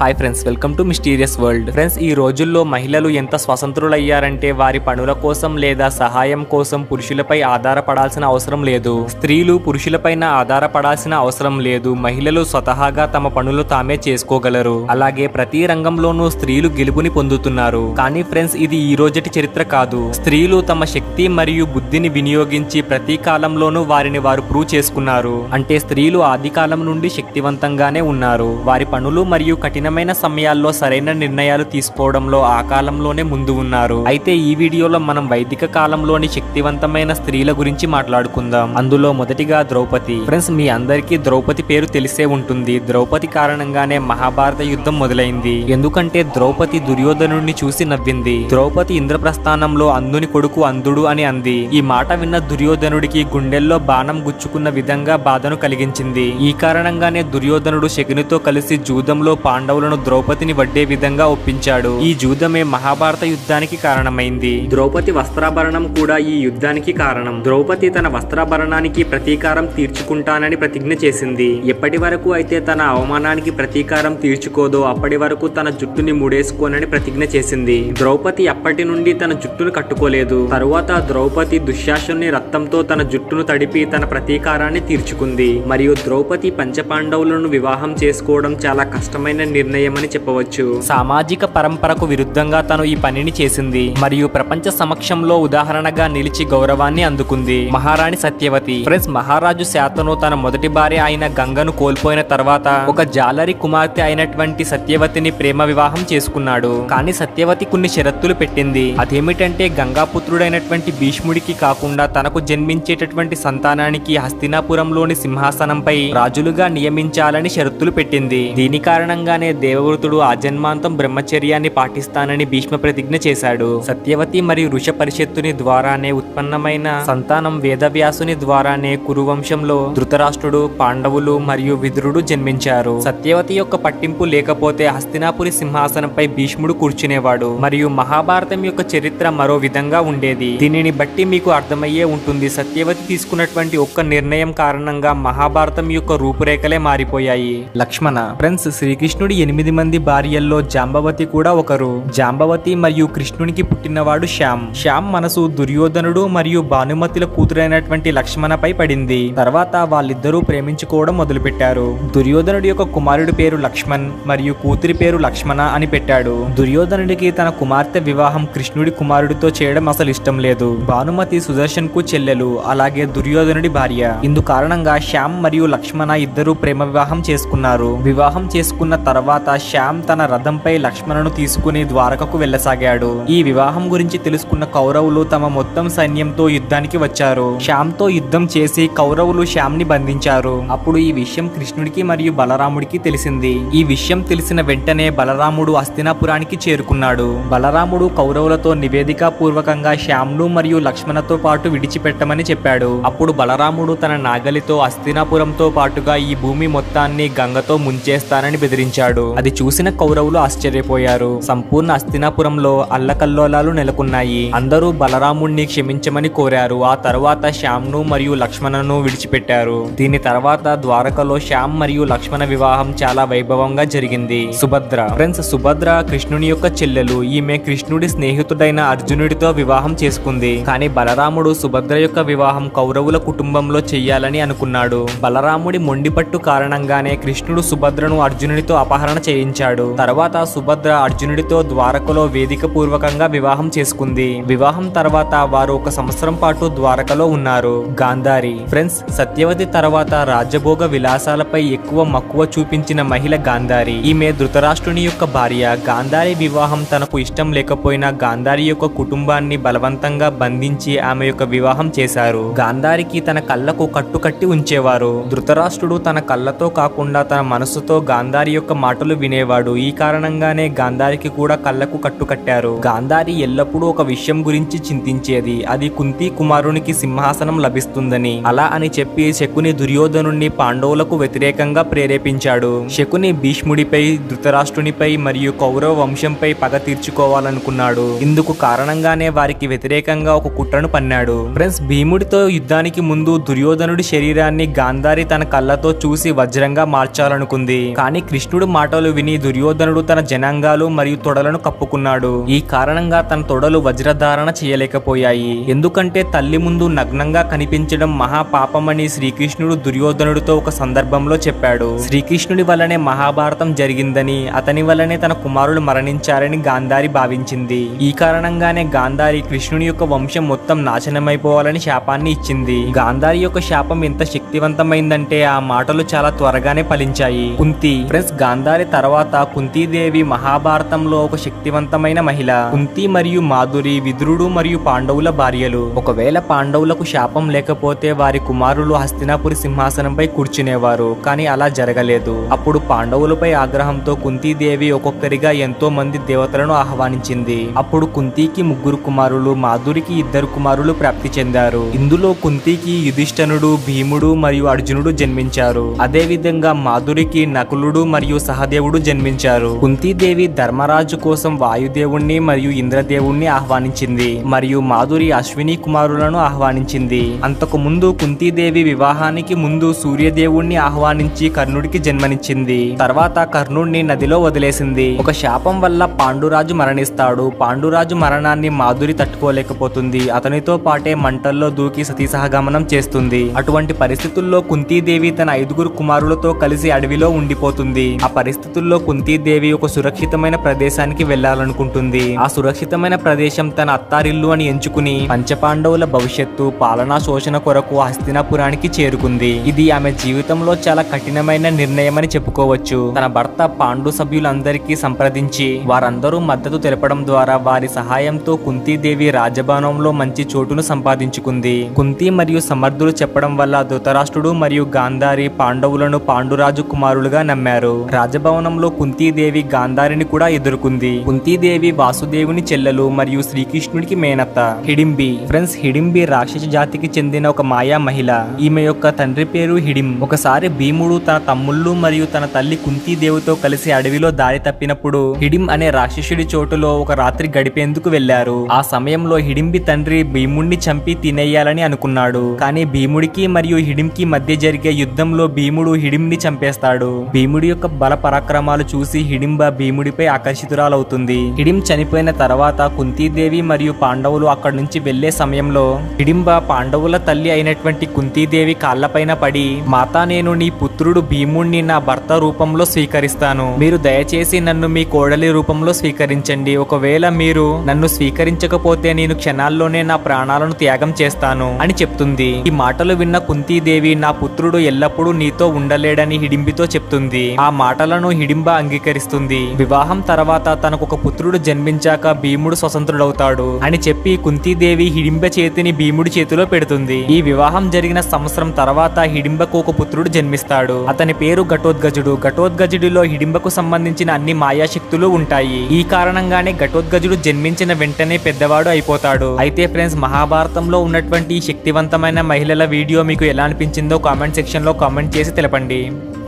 hi friends welcome to mysterious world friends ఈ రోజుల్లో మహిళలు ఎంత స్వతంత్రులయ్యారంటే వారి పనుల కోసం లేదా సహాయం కోసం పురుషులపై ఆధారపడాల్సిన అవసరం లేదు స్త్రీలు పురుషులపైన ఆధారపడాల్సిన అవసరం లేదు మహిళలు స్వతహాగా తమ పనులు తామే చేసుకోగలరు అలాగే ప్రతి రంగంలోనూ స్త్రీలు గెలుపుని పొందుతున్నారు కానీ ఫ్రెండ్స్ ఇది ఈ రోజటి చరిత్ర కాదు స్త్రీలు తమ శక్తి మరియు బుద్ధిని వినియోగించి ప్రతి కాలంలోనూ వారిని వారు ప్రూవ్ చేసుకున్నారు అంటే స్త్రీలు ఆది కాలం నుండి శక్తివంతంగానే ఉన్నారు వారి పనులు మరియు కఠినమైన సమయాల్లో సరైన నిర్ణయాలు తీసుకోవడంలో ఆ కాలంలోనే ముందు ఉన్నారు అయితే ఈ వీడియోలో మనం వైదిక కాలంలోని శక్తివంతమైన స్త్రీల గురించి మాట్లాడుకుందాం అందులో మొదటిగా ద్రౌపది ఫ్రెండ్స్ మీ అందరికీ ద్రౌపది పేరు తెలిసే ఉంటుంది ద్రౌపది కారణంగానే మహాభారత యుద్ధం మొదలైంది ఎందుకంటే ద్రౌపది దుర్యోధనుడిని చూసి నవ్వింది ద్రౌపది ఇంద్రప్రస్థానంలో అందుని కొడుకు అందుడు అని అంది ఈ మాట విన్న దుర్యోధనుడికి గుండెల్లో బాణం గుచ్చుకున్న విధంగా బాధను కలిగించింది ఈ కారణంగానే దుర్యోధనుడు శకునితో కలిసి జూదంలో పాండవులను ద్రౌపదిని వడ్డే విధంగా ఒప్పించాడు ఈ జూదమే మహాభారత యుద్ధానికి కారణమైంది ద్రౌపది వస్త్రాభరణం కూడా ఈ యుద్ధానికి కారణం ద్రౌపది తన వస్త్రాభరణానికి ప్రతీకారం తీర్చుకుంటానని ప్రతిజ్ఞ చేసింది ఎప్పటి వరకు అయితే తన అవమానానికి ప్రతీకారం తీర్చుకోదో అప్పటి వరకు తన జుట్టుని ముడేసుకోనని ప్రతిజ్ఞ చేసింది ద్రౌపది అప్పటి నుండి తన జుట్టును కట్టుకోలేదు తరువాత ద్రౌపది దుశ్శాసుని రక్తంతో తన జుట్టును తడిపి తన ప్రతీకారాన్ని తీర్చుకుంది మరియు ద్రౌపది పంచపాండవులను వివాహం చేసుకోవడం చాలా కష్టమైన నిర్ణయం అని చెప్పవచ్చు సామాజిక పరంపరకు విరుద్ధంగా తను ఈ పనిని చేసింది మరియు ప్రపంచ సమక్షంలో ఉదాహరణగా నిలిచి గౌరవాన్ని అందుకుంది మహారాణి సత్యవతి ఫ్రెండ్స్ మహారాజు శాతను తన మొదటి భార్య అయిన గంగను కోల్పోయిన తర్వాత ఒక జాలరి కుమార్తె అయినటువంటి సత్యవతిని ప్రేమ వివాహం చేసుకున్నాడు కానీ సత్యవతి కొన్ని షరతులు పెట్టింది అదేమిటంటే గంగాపుత్రుడైనటువంటి భీష్ముడికి కాకుండా తనకు జన్మించేటటువంటి సంతానానికి హస్తినాపురంలోని సింహాసనంపై రాజులుగా నియమించాలని షరతులు పెట్టింది దీని కారణంగానే దేవవృతుడు ఆజన్మాంతం బ్రహ్మచర్యాన్ని పాటిస్తానని భీష్మ ప్రతిజ్ఞ చేశాడు సత్యవతి మరియు ఋష పరిషత్తుని ద్వారానే ఉత్పన్నమైన సంతానం వేదవ్యాసుని ద్వారానే కురువంశంలో ధృతరాష్ట్రుడు పాండవులు మరియు విదురుడు జన్మించారు సత్యవతి యొక్క పట్టింపు లేకపోతే హస్తినాపురి సింహాసనంపై భీష్ముడు కూర్చునేవాడు మరియు మహాభారతం యొక్క చరిత్ర మరో విధంగా ఉండేది దీనిని బట్టి మీకు అర్థమయ్యే ఉంటుంది సత్యవతి తీసుకున్నటువంటి ఒక్క నిర్ణయం కారణంగా మహాభారతం యొక్క రూపురేఖలే మారిపోయాయి లక్ష్మణ ఫ్రెండ్స్ శ్రీకృష్ణుడి ఎనిమిది మంది భార్యల్లో జాంబవతి కూడా ఒకరు జాంబవతి మరియు కృష్ణునికి పుట్టినవాడు శ్యామ్ శ్యామ్ మనసు దుర్యోధనుడు మరియు భానుమతిల కూతురైనటువంటి లక్ష్మణపై పడింది తర్వాత వాళ్ళిద్దరూ ప్రేమించుకోవడం మొదలుపెట్టారు దుర్యోధనుడి యొక్క కుమారుడి పేరు లక్ష్మణ్ మరియు కూతురి పేరు లక్ష్మణ అని పెట్టాడు దుర్యోధనుడికి తన కుమార్తె వివాహం కృష్ణుడి కుమారుడితో చేయడం అసలు ఇష్టం లేదు భానుమతి సుదర్శన్ కు చెల్లెలు అలాగే దుర్యోధనుడి భార్య ఇందు కారణంగా శ్యామ్ మరియు లక్ష్మణ ఇద్దరు ప్రేమ వివాహం చేసుకున్నారు వివాహం చేసుకున్న తర్వాత శ్యామ్ తన రథంపై లక్ష్మణను తీసుకుని ద్వారకకు వెళ్ళసాగాడు ఈ వివాహం గురించి తెలుసుకున్న కౌరవులు తమ మొత్తం సైన్యంతో యుద్ధానికి వచ్చారు శ్యామ్ తో యుద్ధం చేసి కౌరవులు శ్యామ్ ని బంధించారు అప్పుడు ఈ విషయం కృష్ణుడికి మరియు బలరాముడికి తెలిసింది ఈ విషయం తెలిసిన వెంటనే బలరాముడు హస్తినాపురానికి చేరుకున్నాడు బలరాముడు కౌరవులతో నివేదికా పూర్వకంగా శ్యామ్ను మరియు లక్ష్మణతో పాటు విడిచిపెట్టమని చెప్పాడు అప్పుడు బలరాముడు తన నాగలితో హస్తినాపురంతో పాటుగా ఈ భూమి మొత్తాన్ని గంగతో ముంచేస్తానని బెదిరించాడు అది చూసిన కౌరవులు ఆశ్చర్యపోయారు సంపూర్ణ హస్తినాపురంలో అల్లకల్లోలాలు నెలకొన్నాయి అందరూ బలరాముణ్ణి క్షమించమని కోరారు ఆ తర్వాత శ్యామ్ను మరియు లక్ష్మణను విడిచిపెట్టారు దీని తర్వాత ద్వారకలో శ్యామ్ మరియు లక్ష్మణ వివాహం చాలా వైభవంగా జరిగింది సుభద్ర ఫ్రెండ్స్ సుభద్ర కృష్ణుని యొక్క చెల్లెలు ఈమె కృష్ణుడి స్నేహితుడైన అర్జునుడితో వివాహం చేసుకుంది కానీ బలరాముడు సుభద్ర యొక్క వివాహం కౌరవుల కుటుంబంలో చెయ్యాలని అనుకున్నాడు బలరాముడి మొండిపట్టు కారణంగానే కృష్ణుడు సుభద్రను అర్జునుడితో అపహరణ చేయించాడు తర్వాత సుభద్ర అర్జునుడితో ద్వారకలో వేదిక పూర్వకంగా వివాహం చేసుకుంది వివాహం తర్వాత వారు ఒక సంవత్సరం పాటు ద్వారకలో ఉన్నారు గాంధారి ఫ్రెండ్స్ సత్యవతి తర్వాత రాజభోగ విలాసాలపై ఎక్కువ మక్కువ చూపించిన మహిళ గాంధారి ఈమె ధృతరాష్ట్రుని యొక్క భార్య గాంధారి వివాహం తనకు ఇష్టం లేకపోయినా గాంధారి యొక్క కుటుంబాన్ని బలవంతంగా బంధించి ఆమె యొక్క వివాహం చేశారు గాంధారికి తన కళ్ళకు కట్టుకట్టి ఉంచేవారు ధృతరాష్ట్రుడు తన కళ్ళతో కాకుండా తన మనసుతో గాంధారి యొక్క మాటలు వినేవాడు ఈ కారణంగానే గాంధారికి కూడా కళ్ళకు కట్టుకట్టారు గాంధారి ఎల్లప్పుడూ ఒక విషయం గురించి చింతించేది అది కుంతి కుమారునికి సింహాసనం లభిస్తుందని అలా అని చెప్పి శకుని దుర్యోధనుణ్ణి పాండవులకు వ్యతిరేకంగా ప్రేరేపించాడు శకుని భీష్ముడిపై ధృతరాష్ట్రునిపై మరియు కౌరవ వంశంపై పగ తీర్చుకోవాలనుకున్నాడు ఇందుకు కారణంగానే వారికి వ్యతిరేకంగా ఒక కుట్రను పన్నాడు ఫ్రెండ్స్ భీముడితో యుద్ధానికి ముందు దుర్యోధనుడి శరీరాన్ని గాంధారి తన కళ్ళతో చూసి వజ్రంగా మార్చాలనుకుంది కానీ కృష్ణుడు మాట మాటలు విని దుర్యోధనుడు తన జనాంగాలు మరియు తొడలను కప్పుకున్నాడు ఈ కారణంగా తన తొడలు వజ్రధారణ చేయలేకపోయాయి ఎందుకంటే తల్లి ముందు నగ్నంగా కనిపించడం మహాపాపమని శ్రీకృష్ణుడు దుర్యోధనుడితో ఒక సందర్భంలో చెప్పాడు శ్రీకృష్ణుడి వల్లనే మహాభారతం జరిగిందని అతని వల్లనే తన కుమారులు మరణించారని గాంధారి భావించింది ఈ కారణంగానే గాంధారి కృష్ణుని యొక్క వంశం మొత్తం నాశనమైపోవాలని శాపాన్ని ఇచ్చింది గాంధారి యొక్క శాపం ఎంత శక్తివంతమైందంటే ఆ మాటలు చాలా త్వరగానే ఫలించాయి కుంతి ఫ్రెండ్స్ గాంధారి తర్వాత కుంతీదేవి మహాభారతంలో ఒక శక్తివంతమైన మహిళ కుంతి మరియు మాధురి విదురుడు మరియు పాండవుల భార్యలు ఒకవేళ పాండవులకు శాపం లేకపోతే వారి కుమారులు హస్తినాపురి సింహాసనంపై కూర్చునేవారు కానీ అలా జరగలేదు అప్పుడు పాండవులపై ఆగ్రహంతో కుంతీదేవి ఒక్కొక్కరిగా ఎంతో మంది దేవతలను ఆహ్వానించింది అప్పుడు కుంతికి ముగ్గురు కుమారులు మాధురికి ఇద్దరు కుమారులు ప్రాప్తి చెందారు ఇందులో కుంతికి యుధిష్ఠనుడు భీముడు మరియు అర్జునుడు జన్మించారు అదే విధంగా మాధురికి నకులుడు మరియు సహదేవుడు జన్మించారు కుంతీదేవి ధర్మరాజు కోసం వాయుదేవుణ్ణి మరియు ఇంద్రదేవుణ్ణి ఆహ్వానించింది మరియు మాధురి అశ్విని కుమారులను ఆహ్వానించింది అంతకు ముందు కుంతీదేవి వివాహానికి ముందు సూర్యదేవుణ్ణి ఆహ్వానించి కర్ణుడికి జన్మనిచ్చింది తర్వాత కర్ణుడిని నదిలో వదిలేసింది ఒక శాపం వల్ల పాండురాజు మరణిస్తాడు పాండురాజు మరణాన్ని మాధురి తట్టుకోలేకపోతుంది అతనితో పాటే మంటల్లో దూకి సతీ సహగమనం చేస్తుంది అటువంటి పరిస్థితుల్లో కుంతీదేవి తన ఐదుగురు కుమారులతో కలిసి అడవిలో ఉండిపోతుంది ఆ పరిస్థితుల్లో కుంతీదేవి ఒక సురక్షితమైన ప్రదేశానికి వెళ్లాలనుకుంటుంది ఆ సురక్షితమైన ప్రదేశం తన అత్తారిల్లు అని ఎంచుకుని పంచపాండవుల భవిష్యత్తు పాలనా శోషణ కొరకు హస్తినాపురానికి చేరుకుంది ఇది ఆమె జీవితంలో చాలా కఠినమైన నిర్ణయం అని చెప్పుకోవచ్చు తన భర్త పాండు సభ్యులందరికీ సంప్రదించి వారందరూ మద్దతు తెలపడం ద్వారా వారి సహాయంతో కుంతీదేవి రాజభవనంలో మంచి చోటును సంపాదించుకుంది కుంతి మరియు సమర్థులు చెప్పడం వల్ల ధృతరాష్ట్రుడు మరియు గాంధారి పాండవులను పాండురాజు కుమారులుగా నమ్మారు రాజభవనంలో కుంతీదేవి గాంధారిని కూడా ఎదుర్కొంది కుంతీదేవి వాసుదేవుని చెల్లెలు మరియు శ్రీకృష్ణుడికి మేనత్త హిడింబి ఫ్రెండ్స్ హిడింబి రాక్షస జాతికి చెందిన ఒక మాయా మహిళ ఈమె యొక్క తండ్రి పేరు హిడిం ఒకసారి భీముడు తన తమ్ముళ్ళు మరియు తన తల్లి కుంతీదేవితో కలిసి అడవిలో దారి తప్పినప్పుడు హిడిం అనే రాక్షసుడి చోటులో ఒక రాత్రి గడిపేందుకు వెళ్లారు ఆ సమయంలో హిడింబి తండ్రి భీముడిని చంపి తినేయాలని అనుకున్నాడు కానీ భీముడికి మరియు హిడింకి మధ్య జరిగే యుద్ధంలో భీముడు హిడింని చంపేస్తాడు భీముడి యొక్క బల పరాక్రమాలు చూసి హిడింబ భీముడిపై ఆకర్షితురాలవుతుంది హిడిం చనిపోయిన తర్వాత కుంతీదేవి మరియు పాండవులు అక్కడి నుంచి వెళ్లే సమయంలో హిడింబ పాండవుల తల్లి అయినటువంటి కుంతీదేవి కాళ్లపైన పడి మాతా నేను నీ పుత్రుడు భీముణ్ణి నా భర్త రూపంలో స్వీకరిస్తాను మీరు దయచేసి నన్ను మీ కోడలి రూపంలో స్వీకరించండి ఒకవేళ మీరు నన్ను స్వీకరించకపోతే నేను క్షణాల్లోనే నా ప్రాణాలను త్యాగం చేస్తాను అని చెప్తుంది ఈ మాటలు విన్న కుంతీదేవి నా పుత్రుడు ఎల్లప్పుడూ నీతో ఉండలేడని హిడింబితో చెప్తుంది ఆ మాటలను హిడింబ అంగీకరిస్తుంది వివాహం తర్వాత తనకు ఒక పుత్రుడు జన్మించాక భీముడు స్వతంత్రుడవుతాడు అని చెప్పి కుంతీదేవి హిడింబ చేతిని భీముడి చేతిలో పెడుతుంది ఈ వివాహం జరిగిన సంవత్సరం తర్వాత హిడింబకు ఒక పుత్రుడు జన్మిస్తాడు అతని పేరు ఘటోద్గజుడు ఘటోద్గజుడిలో హిడింబకు సంబంధించిన అన్ని మాయాశక్తులు ఉంటాయి ఈ కారణంగానే ఘటోద్గజుడు జన్మించిన వెంటనే పెద్దవాడు అయిపోతాడు అయితే ఫ్రెండ్స్ మహాభారతంలో ఉన్నటువంటి ఈ శక్తివంతమైన మహిళల వీడియో మీకు ఎలా అనిపించిందో కామెంట్ సెక్షన్ లో కామెంట్ చేసి తెలపండి